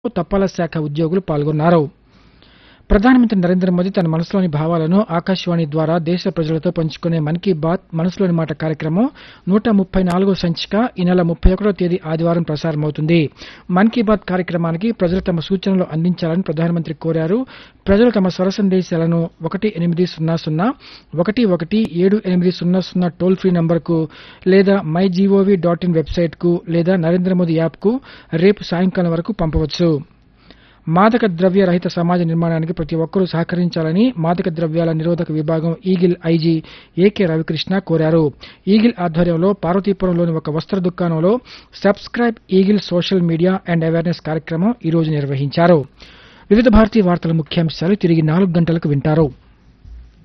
తపాలా శాఖ ఉద్యోగులు పాల్గొన్నారు ప్రధానమంత్రి నరేంద్ర మోదీ తన మనసులోని భావాలను ఆకాశవాణి ద్వారా దేశ ప్రజలతో పంచుకునే మన్ కీ బాత్ మనసులోని మాట కార్యక్రమం నూట ముప్పై నాలుగో సంచిక ఈ నెల ముప్పై ఒకటో తేదీ ఆదివారం ప్రసారమవుతుంది మన్ కీ బాత్ కార్యక్రమానికి ప్రజలు తమ సూచనలు అందించాలని ప్రధానమంత్రి కోరారు ప్రజలు తమ స్వర సందేశాలను ఒకటి ఎనిమిది సున్నా సున్నా ఒకటి ఒకటి ఏడు ఎనిమిది సున్నా సున్నా టోల్ ఫ్రీ నంబర్కు లేదా మై జీఓవీ డాట్ ఇన్ వెబ్సైట్కు లేదా నరేంద్ర మోదీ యాప్కు రేపు సాయంకాలం వరకు పంపవచ్చు మాదక ద్రవ్య రహిత సమాజ నిర్మాణానికి ప్రతి ఒక్కరూ సహకరించాలని మాదక ద్రవ్యాల నిరోధక విభాగం ఈగిల్ ఐజీ ఏకే రవికృష్ణ కోరారు ఈగిల్ ఆధ్వర్యంలో పార్వతీపురంలోని ఒక వస్త్ర దుకాణంలో subscribe eagle social media and awareness కార్యక్రమం ఈ రోజు నిర్వహించారు వివిధ భారతీయ వార్తల ముఖ్యాంశాలు తిరిగి నాలుగు గంటలకు వింటారు